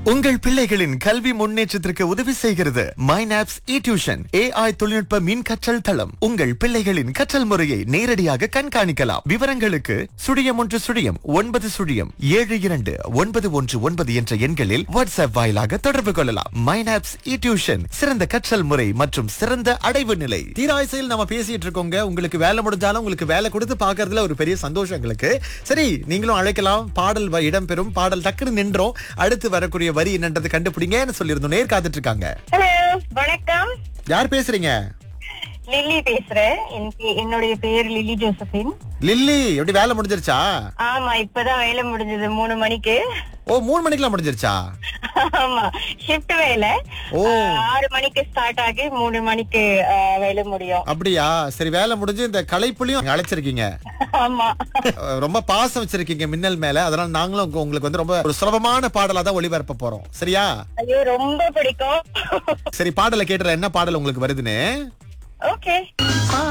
உங்கள் பிள்ளைகளின் கல்வி முன்னேற்றத்திற்கு உதவி செய்கிறது மைனாப்ஸ் இ டியூஷன் ஏஐ தொழில்நுட்ப மின் கற்றல் தளம் உங்கள் பிள்ளைகளின் கற்றல் முறையை நேரடியாக கண்காணிக்கலாம் விவரங்களுக்கு சுழியம் ஒன்று சுழியம் ஒன்பது சுழியம் ஏழு இரண்டு ஒன்பது ஒன்று ஒன்பது என்ற எண்களில் வாட்ஸ்அப் வாயிலாக தொடர்பு கொள்ளலாம் மைனாப்ஸ் இ டியூஷன் சிறந்த கற்றல் முறை மற்றும் சிறந்த அடைவு நிலை தீராய்சையில் நம்ம பேசிட்டு இருக்கோங்க உங்களுக்கு வேலை முடிஞ்சாலும் உங்களுக்கு வேலை கொடுத்து பாக்குறதுல ஒரு பெரிய சந்தோஷம் எங்களுக்கு சரி நீங்களும் அழைக்கலாம் பாடல் வ- இடம்பெறும் பாடல் டக்குன்னு நின்றோம் அடுத்து வரக்கூடிய வரி என்னன்றது கண்டுபிடிங்கன்னு சொல்லியிருந்தோம் நேர் காத்துட்டு இருக்காங்க ஹலோ வணக்கம் யார் பேசுறீங்க லில்லி பேசுறேன் என் பே- என்னுடைய பேர் லில்லி ஜோசபின் லில்லி எப்படி வேலை முடிஞ்சிருச்சா ஆமா இப்பதான் வேலை முடிஞ்சது மூணு மணிக்கு ஓ மூணு மணிக்கெல்லாம் முடிஞ்சிருச்சா ஆமா ஷிஃப்ட் வேலை ஓ. ஆஹ், ஆறு மணிக்கு ஸ்டார்ட் ஆகி மூணு மணிக்கு ஆஹ், வேலை முடியும் அப்படியா சரி வேலை முடிஞ்சு இந்த களைப்புலயும் அழைச்சிருக்கீங்க ஆமா அஹ் ரொம்ப பாசம் வச்சிருக்கீங்க மின்னல் மேல அதனால நாங்களும் உங்க- உங்களுக்கு வந்து ரொம்ப ஒரு சுலபமான பாடலா தான் ஒளிபரப்ப போறோம் சரியா ஐயோ ரொம்ப பிடிக்கும் சரி பாடலை கேட்டுற என்ன பாடல் உங்களுக்கு வருதுன்னு ஓகே